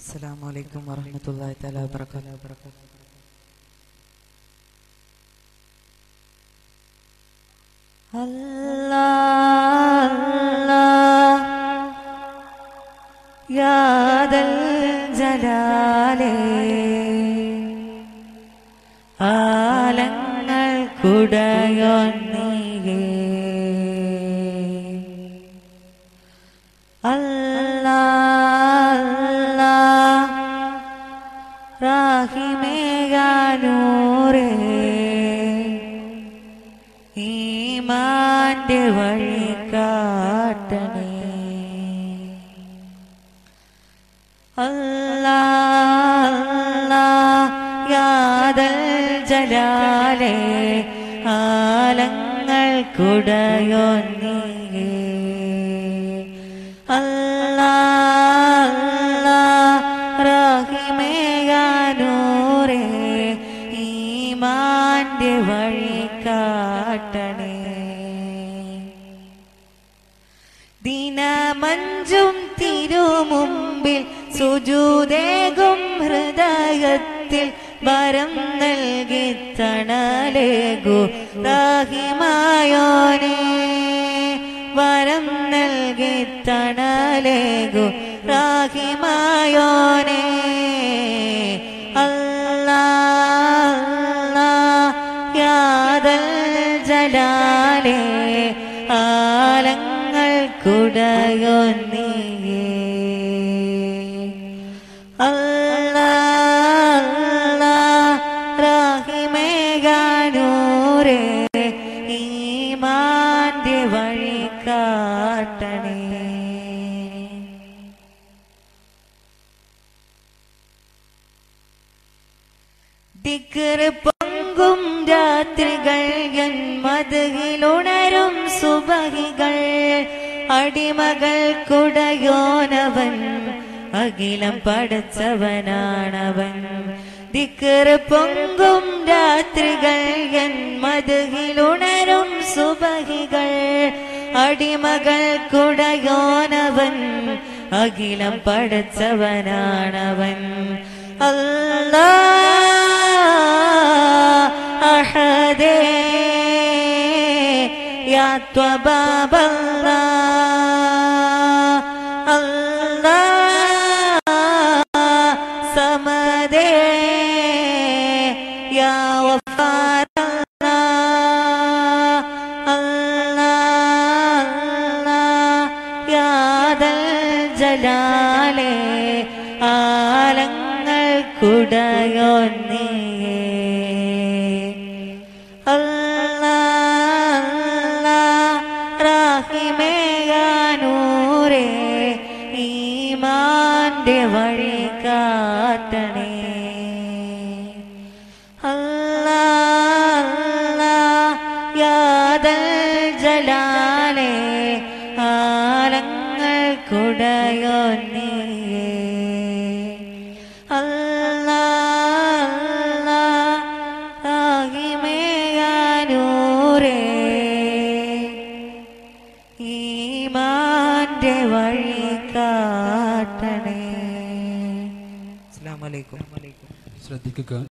السلام عليكم ورحمة الله تعالى وبركاته الله الله يا ذا الجلال ആലങ്ങൾ കുടയൊന്നീയേ അല്ലാ അല്ലാ റാഹിമേകാനൂറേ ഈമാന്റെ വഴി കാട്ടണേ അല്ലാ അല്ലാ യാദൽ ജലാലേ ആലങ്ങൾ കുടയൊന്നീയേ അല്ലാ അല്ലാ റഹിമേകാനൂറേ ഈമാന്റെ വഴി കാട്ടണേ ദിനമഞ്ചും തിരുമുമ്പിൽ സുജൂദേകും ഹൃദയത്തിൽ വരം നൽകി തണലേകു റാഹിമായോനെ വരം നൽകി തണലേകു റാഹിമായോനെ അല്ലാ അല്ലാ യാദൽ ജലാലേ ആലങ്ങൾ കുടയൊന്നിയേ അല്ലാ അല്ലാ റാഹിമേകാനൂരേ ഈമാന്റെ വഴി കാട്ടണേ ദിക്കറ് പൊങ്കും രാത്രികൾ എൻ മതകിലുണരും സുബഹികൾ അടിമകൾ കുടയോനവൻ അഖിലം പടച്ചവനാണവൻ ദിക്കറ് പൊങ്കും രാത്രികൾ എൻ മതകിലുണരും സുബഹികൾ അടിമകൾ കുടയോനവൻ അഖിലം പടച്ചവനാണവൻ അല്ലാ അഹദേ യാ ത്വബാബല്ലാ അല്ലാ സമദേ യാ വഫാറല്ലാ അല്ലാ അല്ലാ യാ ദൽ ജലാലേ ആലങ്ങൾ കുടയൊന്നിയേ അല്ലാ അല്ലാ റാഹിമേകാനൂരേ ഈമാന്റെ വഴി കാട്ടണേ അല്ലാ അല്ലാ യാദൽ ജലാലേ ആലങ്ങൾ കുടയൊന്നിയേ അല്ലാ അല്ലാ റാഹിമേകാനൂരേ ഈമാന്റെ വഴി കാട്ടണേ അസ്സലാമു അലൈക്കും ശ്രദ്ധിക്കുക